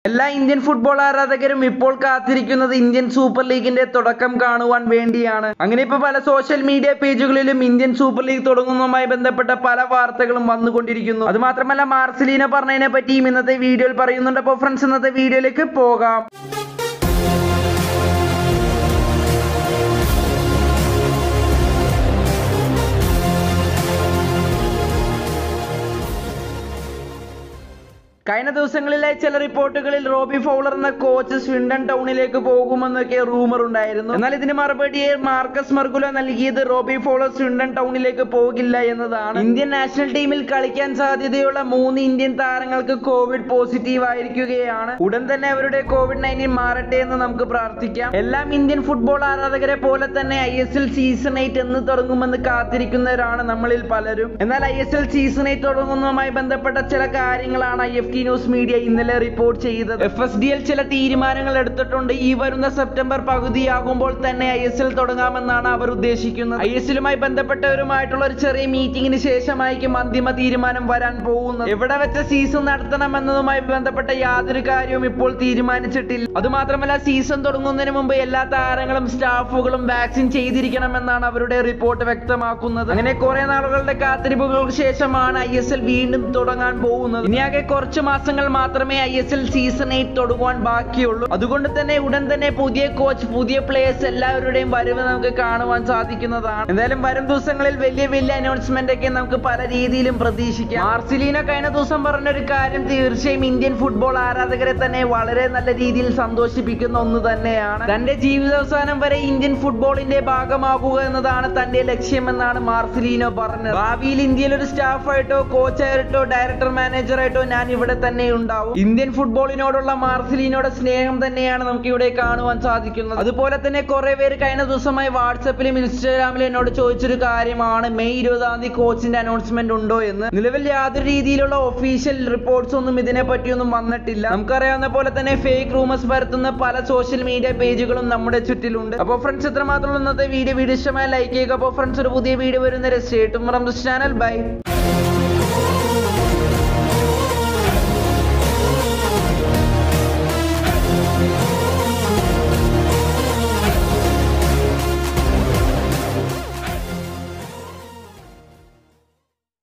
എല്ലാ Indian football ആരാധകരും ഇപ്പോൾ കാത്തിരിക്കുന്നത് ഇന്ത്യൻ സൂപ്പർ ലീഗിന്റെ തുടക്കം കാണുവാൻ വേണ്ടിയാണ് അങ്ങനെ ഇപ്പൊ പല സോഷ്യൽ മീഡിയ പേജുകളിലും ഇന്ത്യൻ സൂപ്പർ ലീഗ് തുടങ്ങുന്നതുമായി ബന്ധപ്പെട്ട പല വാർത്തകളും വന്നുകൊണ്ടിരിക്കുന്നു അത് മാത്രമല്ല മാർസലീന പറഞ്ഞതിനെ പറ്റിയും ഇന്നത്തെ വീഡിയോയിൽ പറയുന്നുണ്ട് അപ്പോൾ ഫ്രണ്ട്സ് ഇന്നത്തെ വീഡിയോയിലേക്ക് പോകാം കഴിഞ്ഞ ദിവസങ്ങളിലെ ചില റിപ്പോർട്ടുകളിൽ റോബി ഫൗളർ എന്ന കോച്ച് സ്വിൻഡൻ ടൗണിലേക്ക് പോകുമെന്നൊക്കെ റൂമർ ഉണ്ടായിരുന്നു എന്നാൽ ഇതിന് മറുപടിയെ മാർക്കസ് മർഗുല നൽകിയത് റോബി ഫൗളർ സ്വിൻഡൻ ടൗണിലേക്ക് പോകില്ല എന്നതാണ് ഇന്ത്യൻ നാഷണൽ ടീമിൽ കളിക്കാൻ സാധ്യതയുള്ള മൂന്ന് ഇന്ത്യൻ താരങ്ങൾക്ക് കോവിഡ് പോസിറ്റീവ് ആയിരിക്കുകയാണ് ഉടൻ തന്നെ അവരുടെ കോവിഡ് നയൻറ്റീൻ മാറട്ടെ എന്ന് നമുക്ക് പ്രാർത്ഥിക്കാം എല്ലാം ഇന്ത്യൻ ഫുട്ബോൾ ആരാധകരെ പോലെ തന്നെ I S L season eight എന്ന് തുടങ്ങുമെന്ന് കാത്തിരിക്കുന്നവരാണ് നമ്മളിൽ പലരും എന്നാൽ I S L season eight തുടങ്ങുന്നതുമായി ബന്ധപ്പെട്ട ചില കാര്യങ്ങളാണ് I F T news media ഇന്നലെ റിപ്പോർട്ട് ചെയ്തത് എഫ് എസ് ഡി എൽ ചില തീരുമാനങ്ങൾ എടുത്തിട്ടുണ്ട് ഈ വരുന്ന സെപ്റ്റംബർ പകുതിയാകുമ്പോൾ തന്നെ ഐ എസ് എൽ തുടങ്ങാമെന്നാണ് അവർ ഉദ്ദേശിക്കുന്നത് ഐ എസ് എല്ലുമായി ബന്ധപ്പെട്ടവരുമായിട്ടുള്ള ഒരു ചെറിയ മീറ്റിംഗിന് ശേഷമായിരിക്കും അന്തിമ തീരുമാനം വരാൻ പോകുന്നത് എവിടെ വെച്ച സീസൺ നടത്തണമെന്നതുമായി ബന്ധപ്പെട്ട യാതൊരു കാര്യവും ഇപ്പോൾ തീരുമാനിച്ചിട്ടില്ല അതുമാത്രമല്ല സീസൺ തുടങ്ങുന്നതിന് മുമ്പ് എല്ലാ താരങ്ങളും സ്റ്റാഫുകളും വാക്സിൻ ചെയ്തിരിക്കണമെന്നാണ് അവരുടെ റിപ്പോർട്ട് വ്യക്തമാക്കുന്നത് അങ്ങനെ കുറെ നാളുകളുടെ കാത്തിരിപ്പുകൾക്ക് ശേഷമാണ് ഐ എസ് എൽ വീണ്ടും തുടങ്ങാൻ പോകുന്നത് ഇനിയാകെ കുറച്ച് മാസങ്ങൾ മാത്രമേ I S L season eight തുടങ്ങുവാൻ ബാക്കിയുള്ളൂ അതുകൊണ്ട് തന്നെ ഉടൻ തന്നെ പുതിയ കോച്ച് പുതിയ പ്ലേയേഴ്സ് എല്ലാവരുടെയും വരവ് നമുക്ക് കാണുവാൻ സാധിക്കുന്നതാണ് എന്തായാലും വരും ദിവസങ്ങളിൽ വലിയ വലിയ അനൗൺസ്മെന്റ് ഒക്കെ നമുക്ക് പല രീതിയിലും പ്രതീക്ഷിക്കാം മാർസിലീന കഴിഞ്ഞ ദിവസം പറഞ്ഞ ഒരു കാര്യം തീർച്ചയായും ഇന്ത്യൻ ഫുട്ബോൾ ആരാധകരെ തന്നെ വളരെ നല്ല രീതിയിൽ സന്തോഷിപ്പിക്കുന്ന ഒന്ന് തന്നെയാണ് തന്റെ ജീവിതാവസാനം വരെ ഇന്ത്യൻ ഫുട്ബോളിന്റെ ഭാഗമാകുക എന്നതാണ് തന്റെ ലക്ഷ്യമെന്നാണ് മാർസിലീനോ പറഞ്ഞത് ഭാവിയിൽ ഇന്ത്യയിൽ ഒരു സ്റ്റാഫായിട്ടോ കോച്ചായിട്ടോ ഡയറക്ടർ മാനേജറായിട്ടോ ഞാൻ ഇവിടെ തന്നെ ഉണ്ടാവും ഇന്ത്യൻ ഫുട്ബോളിനോടുള്ള മാർസിലീനോടെ സ്നേഹം തന്നെയാണ് നമുക്ക് ഇവിടെ കാണുവാൻ സാധിക്കുന്നത് അതുപോലെ തന്നെ കുറെ പേര് കഴിഞ്ഞ ദിവസമായി വാട്സപ്പിലും ഇൻസ്റ്റാഗ്രാമിലും എന്നോട് ചോദിച്ചൊരു കാര്യമാണ് മെയ് ഇരുപതാം തീയതി കോച്ചിന്റെ അനൗൺസ്മെന്റ് ഉണ്ടോ എന്ന് നിലവിൽ യാതൊരു രീതിയിലുള്ള ഒഫീഷ്യൽ റിപ്പോർട്ട്സ് ഒന്നും ഇതിനെ പറ്റിയൊന്നും വന്നിട്ടില്ല നമുക്കറിയാവുന്ന പോലെ തന്നെ ഫേക്ക് റൂമേഴ്സ് പരത്തുന്ന പല സോഷ്യൽ മീഡിയ പേജുകളും നമ്മുടെ ചുറ്റിലുണ്ട് അപ്പോൾ ഫ്രണ്ട്സ് ഇത്രമാത്രം ഇന്നത്തെ വീഡിയോ വീഡിയോ ഇഷ്ടമായ ലൈക്ക് ചെയ്യുക അപ്പോൾ ഫ്രണ്ട്സ് ഒരു പുതിയ വീഡിയോ വരുന്ന സ്റ്റേറ്റും ചാനൽ ബൈ